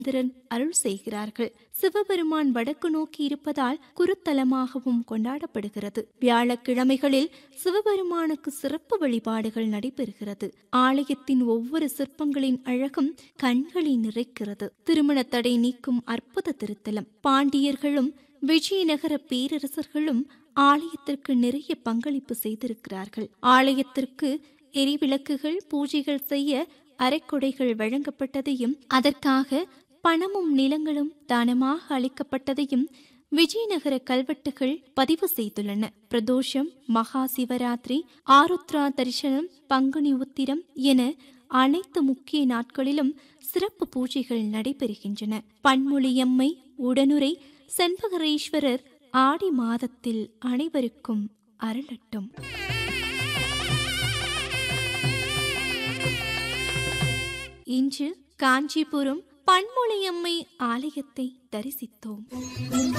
சந்திரன் அருள் செய்கிறார்கள் சிவபெருமான் வடக்கு நோக்கி இருப்பதால் குருத்தலமாகவும் கொண்டாடப்படுகிறது வியாழக்கிழமைகளில் சிவபெருமானுக்கு சிறப்பு வழிபாடுகள் நடைபெறுகிறது ஆலயத்தின் ஒவ்வொரு சிற்பங்களின் அழகும் கண்களை நிறைக்கிறது திருமண தடை நீக்கும் அற்புத திருத்தலம் பாண்டியர்களும் விஜயநகர பேரரசர்களும் ஆலயத்திற்கு நிறைய பங்களிப்பு செய்திருக்கிறார்கள் ஆலயத்திற்கு எரிவிளக்குகள் பூஜைகள் செய்ய அரைக்குடைகள் வழங்கப்பட்டதையும் அதற்காக பணமும் நிலங்களும் தானமாக அளிக்கப்பட்டதையும் விஜயநகர கல்வெட்டுகள் பதிவு செய்துள்ளன பிரதோஷம் மகா சிவராத்திரி ஆருத்ரா தரிசனம் பங்குனி உத்திரம் என அனைத்து முக்கிய நாட்களிலும் சிறப்பு பூஜைகள் நடைபெறுகின்றன பன்மொழியம்மை உடனுரை செண்பகரேஸ்வரர் ஆடி மாதத்தில் அனைவருக்கும் அருளட்டும் இன்று காஞ்சிபுரம் பன்மொழியம்மை ஆலயத்தை தரிசித்தோம்